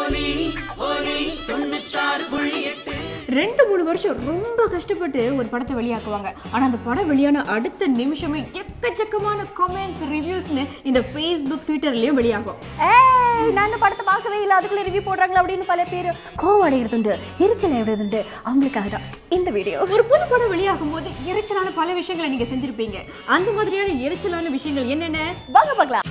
ரெண்டு மூணு வருஷம் ரொம்ப கஷ்டப்பட்டு ஒரு படத்தை வெளியாக்குவாங்க ஆனா அந்த படம் வெளியான அடுத்த நிமிஷமே எக்கச்சக்கமான கமெண்ட்ஸ் ரிவ்யூஸ்னு இந்த ஃபேஸ்புக் ட்விட்டர்லயும் வெளியாகும் ஏய் நான் இந்த படத்தை பார்க்கவே இல்லை அதுக்குள்ள ரிவ்யூ போடுறாங்களா அப்படின்னு பல பேர் கோவம் அடைகிறதுண்டு எரிச்சல் அடைகிறதுண்டு அவங்களுக்காக தான் இந்த வீடியோ ஒரு புது படம் வெளியாகும் போது எரிச்சலான பல விஷயங்களை நீங்க செஞ்சிருப்பீங்க அந்த மாதிரியான எரிச்சலான விஷயங்கள் என்னென்ன வாங்க பார்க்கலாம்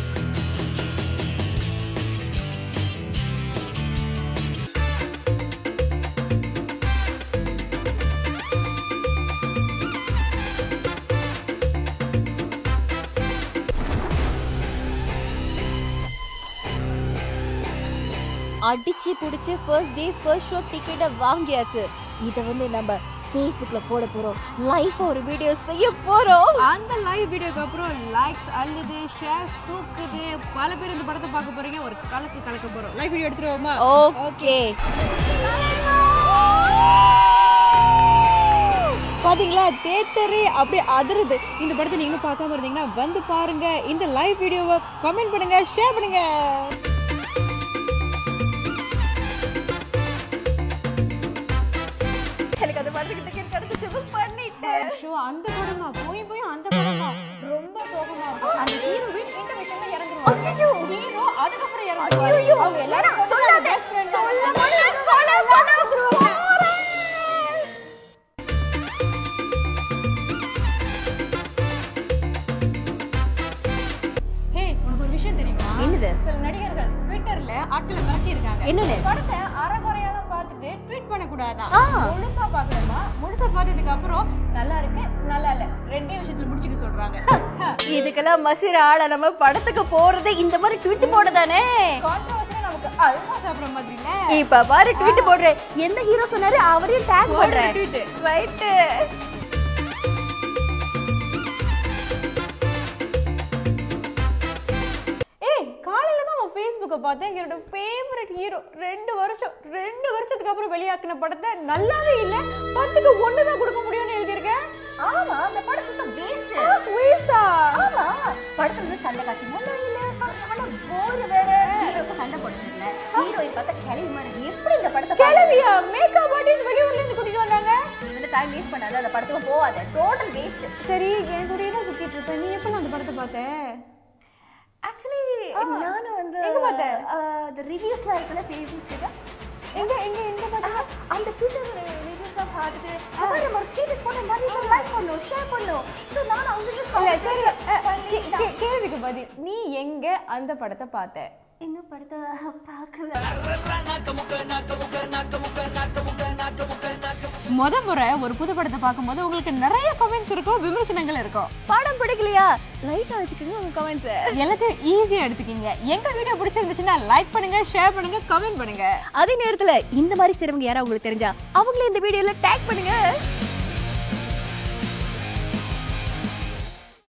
அடிச்சு பிடிச்சி ஃபர்ஸ்ட் டே ஃபர்ஸ்ட் ஷோ டிக்கெட்டை வாங்கியாச்சு இதை வந்து நம்ம ஃபேஸ்புக்ல போட போறோம் லைஃபா ஒரு வீடியோ செய்ய போறோம் அந்த லைவ் வீடியோக்கு அப்புறம் லைக்ஸ் அள்ளுது ஷேர்ஸ் தூக்குது பல பேர் இந்த படத்தை பார்க்க போறீங்க ஒரு கலக்கு கலக்க போறோம் லைவ் வீடியோ எடுத்துருவோமா ஓகே பாத்தீங்களா தேட்டரே அப்படியே அதிருது இந்த படத்தை நீங்களும் பார்க்காம இருந்தீங்கன்னா வந்து பாருங்க இந்த லைவ் வீடியோவை கமெண்ட் பண்ணுங்க ஷேர் பண்ணுங்க எனக்கு அது மாதிரி டிக்கெட் கிடைச்சு மிஸ் பண்ணிட்டேன் ஷோ அந்த படமா போய் போய் அந்த படமா ரொம்ப சோகமா இருக்கும் அந்த ஹீரோவின் இந்த விஷயமா இறந்துருவாங்க ஹீரோ அதுக்கப்புறம் இறந்துருவாங்க ஐயோ அவங்க எல்லாரும் சொல்லாத best friend. சொல்ல மாட்டேன் கொலை பண்ண போறேன் ஹே உனக்கு ஒரு விஷயம் தெரியுமா என்னது? சில நடிகர்கள் ட்விட்டர்ல ஆட்களை மிரட்டி இருக்காங்க என்னது? படத்தை அறகுறையாலாம் பார்த்துட்டு ட்வீட் பண்ண கூடாதா ஆ. முழுசா பார்க்கணுமா முழுசா பார்த்ததுக்கு அப்புறம் நல்லா இருக்கு நல்லா இல்ல ரெண்டே விஷயத்துல முடிச்சுக்க சொல்றாங்க இதுக்கெல்லாம் மசிற ஆள நம்ம படத்துக்கு போறது இந்த மாதிரி ட்விட் போடதானே கான்ட்ரவர்சியா நமக்கு அல்வா சாப்பிடுற மாதிரி இல்ல இப்ப பாரு ட்வீட் போடுறேன் எந்த ஹீரோ சொன்னாரு அவரையும் டேக் போடுற பண்றேன் tweet. ரைட் ஏய் காலையில தான் உன் ஃபேஸ்புக்கை பார்த்தேன் என்னோட ஃபேவரட் ஹீரோ ரெண்டு வருஷம் ரெண்டு வருஷத்துக்கு அப்புறம் வெளியாக்குன படத்தை நல்லாவே இல்ல பத்துக்கு ஒண்ணு தான் கொடுக்க முடியும்னு எழுதியிருக்கேன் ஆமா அந்த படம் சுத்த வேஸ்ட் வேஸ்டா ஆமா படத்துல வந்து சண்டை காட்சி நல்லா இல்ல சரியான போர் வேற ஹீரோக்கு சண்டை போடுறது இல்ல ஹீரோயின் பார்த்தா கிளவி மாதிரி எப்படி இந்த படத்தை பாரு? கிளவியா மேக்கப் ஆர்டிஸ்ட் வெளியூர்ல இருந்து கூட்டிட்டு வந்தாங்க நீ வந்து டைம் வேஸ்ட் பண்ணாத அந்த படத்துக்கு போகாத டோட்டல் வேஸ்ட் சரி என் கூடயே தான் சுத்திட்டு இருக்க நீ எப்போ அந்த படத்தை பார்த்த ஆக்சுவலி நானும் வந்து எங்க பார்த்த? அந்த ரிவ்யூஸ்லாம் இருக்குல்ல ஃபேஸ்புக்ல எங்க எங்க எங்க பார்த்த அந்த ட்விட்டர் ரிவ்யூஸ்லாம் பார்த்துட்டு அப்புறம் நம்ம ஒரு ஸ்டேட்டஸ் போட்டு நிறைய பேர் லைக் பண்ணோம் ஷேர் பண்ணோம் ஸோ நான் அவங்களுக்கு இல்ல சரி அஹ், பண்ணி கே- கே- கேள்விக்கு பதில் நீ எங்க அந்த படத்தை பார்த்த இன்னும் படத்தை பார்க்கல முத முறை ஒரு புது படத்தை பார்க்கும்போது உங்களுக்கு நிறைய கமெண்ட்ஸ் இருக்கும் விமர்சனங்கள் இருக்கும் படம் பிடிக்கலையா லைட்டா வச்சுக்கோங்க உங்க கமெண்ட்ஸ் எல்லாத்தையும் ஈஸியா எடுத்துக்கிங்க எங்க வீடியோ பிடிச்சிருந்துச்சுன்னா லைக் பண்ணுங்க ஷேர் பண்ணுங்க கமெண்ட் பண்ணுங்க அதே நேரத்துல இந்த மாதிரி செய்றவங்க யாரா உங்களுக்கு தெரிஞ்சா அவங்களே இந்த வீடியோல டேக் பண்ணுங்க